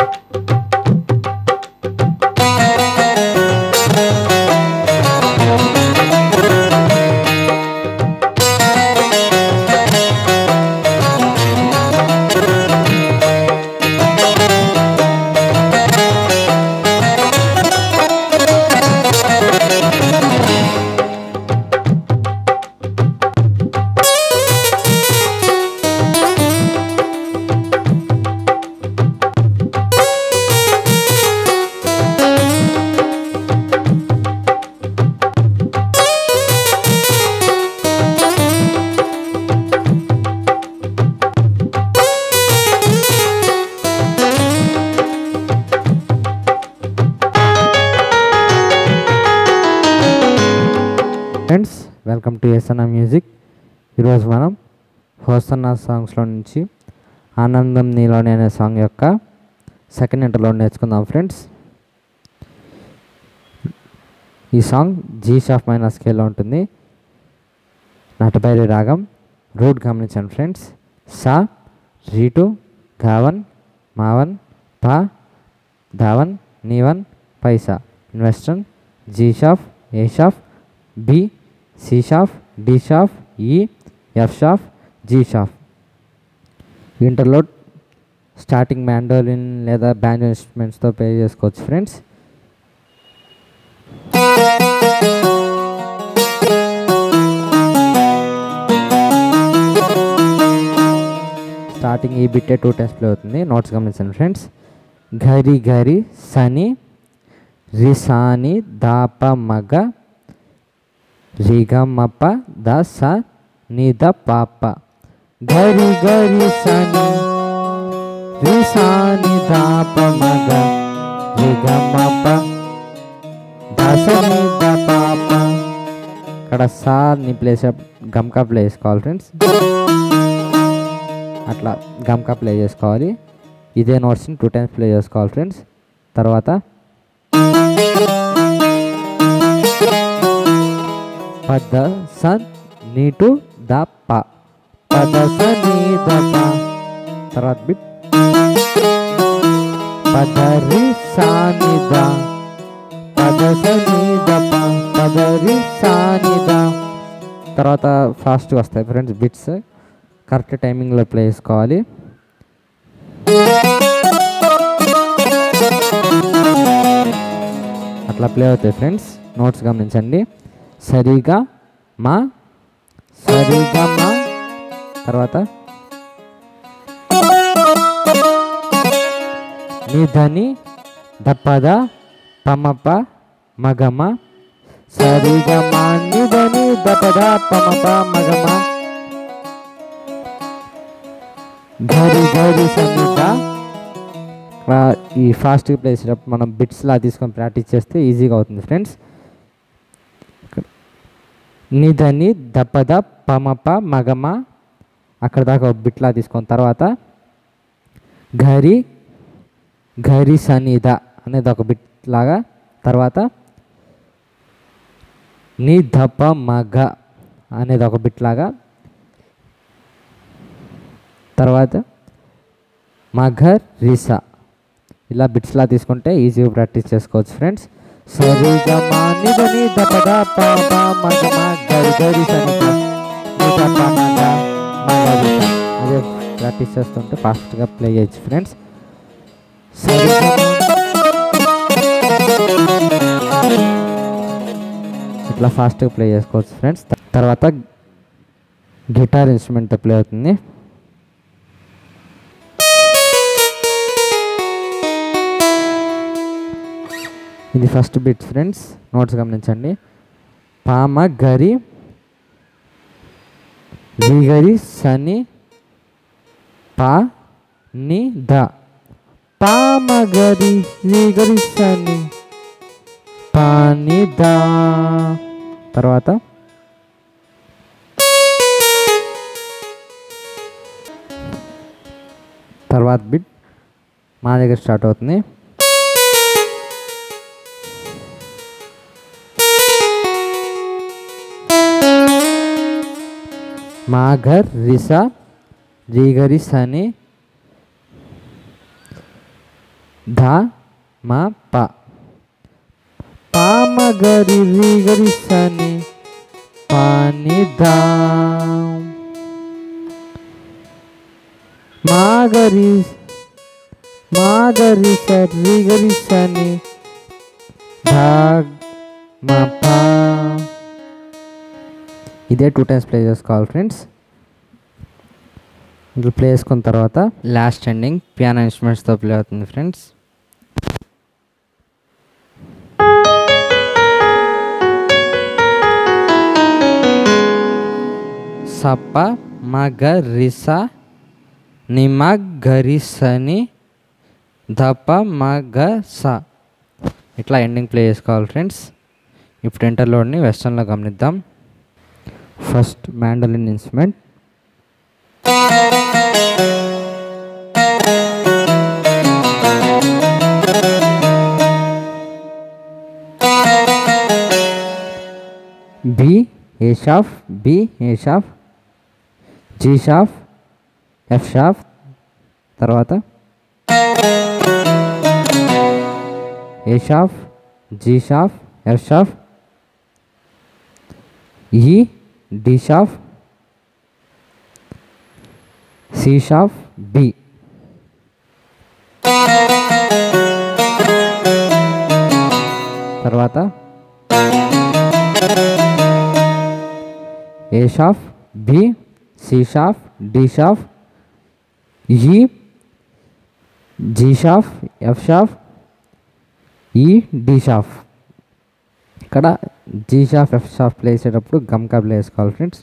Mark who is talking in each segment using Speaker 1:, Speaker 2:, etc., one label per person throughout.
Speaker 1: friends welcome to ఎస్ఎన్ఆ music ఈరోజు మనం హోసన్న సాంగ్స్లో నుంచి ఆనందం నీలోనే అనే సాంగ్ యొక్క సెకండ్ ఇంటర్లో నేర్చుకుందాం ఫ్రెండ్స్ ఈ సాంగ్ జీ షాఫ్ మైనర్ స్కేల్లో ఉంటుంది నటబైరి రాగం రూట్ గమనించండి ఫ్రెండ్స్ సా రీటు గావన్ మావన్ పా ధావన్ నీవన్ పైసా ఇన్వెస్టన్ G sharp A sharp B C sharp D sharp E F sharp G sharp ఇంటర్లో స్టార్టింగ్ మ్యాండోలిన్ లేదా బ్యాండ్ ఇన్స్ట్రుమెంట్స్తో ప్లే చేసుకోవచ్చు ఫ్రెండ్స్ స్టార్టింగ్ ఈ బిట్టే టూ టైమ్స్ ప్లే అవుతుంది నోట్స్ గమనించండి ఫ్రెండ్స్ ఘరి ఘరి సని రిసాని దాప మగ రిగమప ద స ని ద పాప గరి గరి సని రిసాని దాప మగ రిగమప ద స ని ద పాప ఇక్కడ సా ని ప్లేస్ గమ్కా ప్లే చేసుకోవాలి ఫ్రెండ్స్ అట్లా గమ్కా ప్లే చేసుకోవాలి ఇదే నోట్స్ని టూ టైమ్స్ ప్లే చేసుకోవాలి ఫ్రెండ్స్ తర్వాత పద స నీటు ద ప పద స నీ ద ప తర్వాత బిట్ పద రి సా ని ద పద స నీ ద ప పద రి సా ని ద తర్వాత ఫాస్ట్గా వస్తాయి ఫ్రెండ్స్ బిట్స్ కరెక్ట్ టైమింగ్లో ప్లే చేసుకోవాలి అట్లా ప్లే అవుతాయి ఫ్రెండ్స్ నోట్స్ గమనించండి సరిగా మా సరిగా మా తర్వాత నిధని దప్పద పమప మగమ సరిగా మా నిధని దపద పమప మగమ గరి గరి సన్నిధ ఈ ఫాస్ట్ ప్లే చేసేటప్పుడు మనం బిట్స్ లా తీసుకొని ప్రాక్టీస్ చేస్తే ఈజీగా అవుతుంది ఫ్రెండ్స్ నిధని దప్పద పమప మగమ అక్కడ దాకా ఒక బిట్లా తీసుకున్న తర్వాత ఘరి ఘరి సనిద అనేది ఒక బిట్ లాగా తర్వాత ని దప మగ అనేది ఒక బిట్ లాగా తర్వాత మఘర్ రిసా ఇలా బిట్స్లా తీసుకుంటే ఈజీగా ప్రాక్టీస్ చేసుకోవచ్చు ఫ్రెండ్స్ సరిగా మా నిదని దపద పాప మగమ గరి గరి సనిత నిద పమగ మగరిత అదే ప్రాక్టీస్ చేస్తుంటే ఫాస్ట్గా ప్లే చేయొచ్చు ఫ్రెండ్స్ సరిగా ఇట్లా ఫాస్ట్గా ప్లే చేసుకోవచ్చు ఫ్రెండ్స్ తర్వాత గిటార్ ఇన్స్ట్రుమెంట్తో ప్లే అవుతుంది ఇది ఫస్ట్ బిట్ ఫ్రెండ్స్ నోట్స్ గమనించండి పామ గరి గరి సని పా ని ద పామ గరి గరి సని పాని ద తర్వాత తర్వాత బిట్ మా దగ్గర స్టార్ట్ అవుతుంది మాఘర్ రిసా రీగరి సని ధ మ ప పామ గరి రి గరి సని పాని దా మా గరి మా గరి సరి గరి సని ధ మ ప ఇదే టూ టైమ్స్ ప్లే చేసుకోవాలి ఫ్రెండ్స్ ఇట్లా ప్లే చేసుకున్న తర్వాత లాస్ట్ ఎండింగ్ పియానో ఇన్స్ట్రుమెంట్స్తో ప్లే అవుతుంది ఫ్రెండ్స్ సప మగ రిస నిమ గరిసని ధప మగ స ఇట్లా ఎండింగ్ ప్లే చేసుకోవాలి ఫ్రెండ్స్ ఇప్పుడు ఇంటర్లోడ్ని వెస్టర్న్లో గమనిద్దాం first mandolin instrument B A sharp B A sharp G sharp F sharp తర్వాత A sharp G sharp F sharp E D sharp C sharp B తర్వాత A sharp B C sharp D sharp E G sharp F sharp E D sharp ఇక్కడ G sharp F sharp play చేసేటప్పుడు గమ్కా play చేసుకోవాలి friends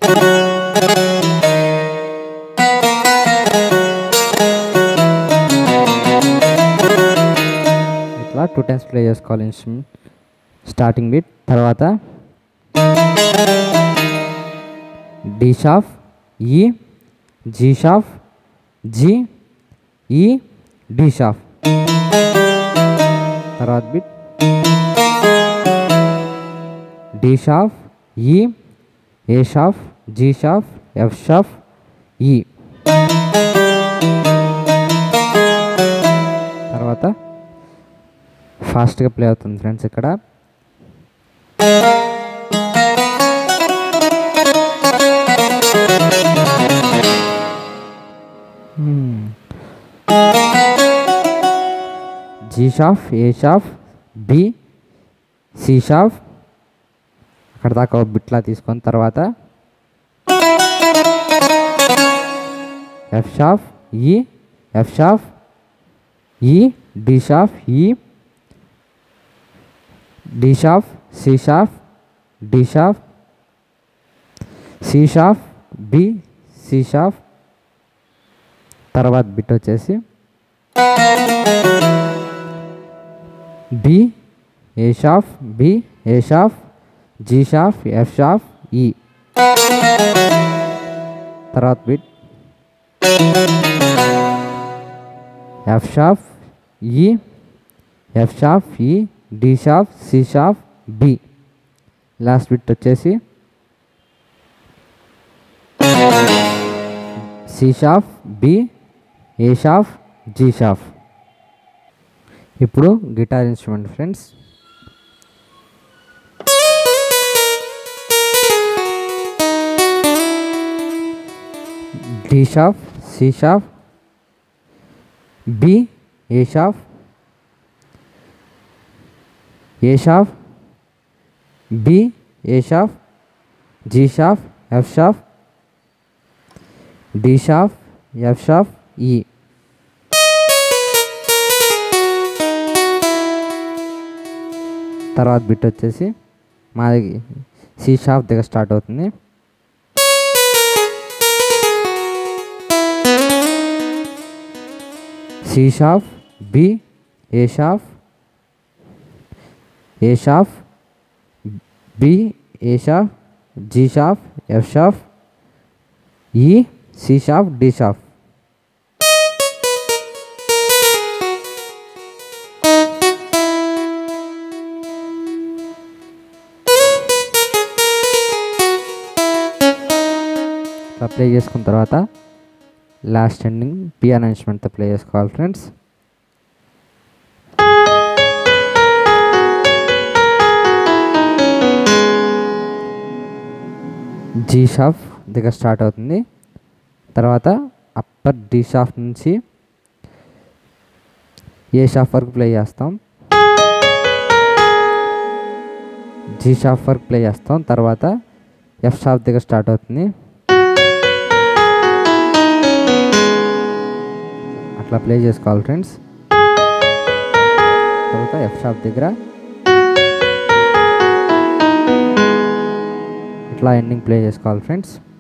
Speaker 1: ఇట్లా two times play చేసుకోవాలి instrument starting bit తర్వాత D sharp E G షాఫ్ G E D sharp తర్వాత bit D sharp ఈ ఏ sharp G sharp F sharp E తర్వాత ఫాస్ట్గా ప్లే అవుతుంది ఫ్రెండ్స్ ఇక్కడ G sharp A sharp B C sharp అక్కడ దాకా ఒక బిట్లా తీసుకొని తర్వాత F sharp E F sharp E D sharp E D sharp C sharp D sharp C sharp B C sharp తర్వాత బిట్ వచ్చేసి B A sharp B A sharp G sharp F sharp E తర్వాత bit F sharp E F sharp E D sharp C sharp B last bit వచ్చేసి C sharp B A sharp G sharp ఇప్పుడు guitar instrument friends D sharp C sharp B A sharp A sharp B A sharp G sharp F sharp D sharp F sharp E తర్వాత bit వచ్చేసి మాది C షాఫ్ దగ్గర start అవుతుంది C sharp B A sharp A sharp B A sharp G sharp F sharp E C sharp D sharp ఇట్లా play చేసుకున్న తర్వాత last ending piano ఇన్స్ట్రుమెంట్తో play చేసుకోవాలి ఫ్రెండ్స్ జీ షాప్ దగ్గర స్టార్ట్ అవుతుంది తర్వాత అప్పర్ డి షాఫ్ట్ నుంచి ఏ షాఫ్ వరకు ప్లే చేస్తాం జీ షాఫ్ వరకు ప్లే చేస్తాం తర్వాత ఎఫ్ షాఫ్ దగ్గర స్టార్ట్ అవుతుంది అట్లా ప్లే చేసుకోవాలి ఫ్రెండ్స్ తర్వాత ఎఫ్ షాప్ దగ్గర ఇట్లా ఎండింగ్ ప్లే చేసుకోవాలి ఫ్రెండ్స్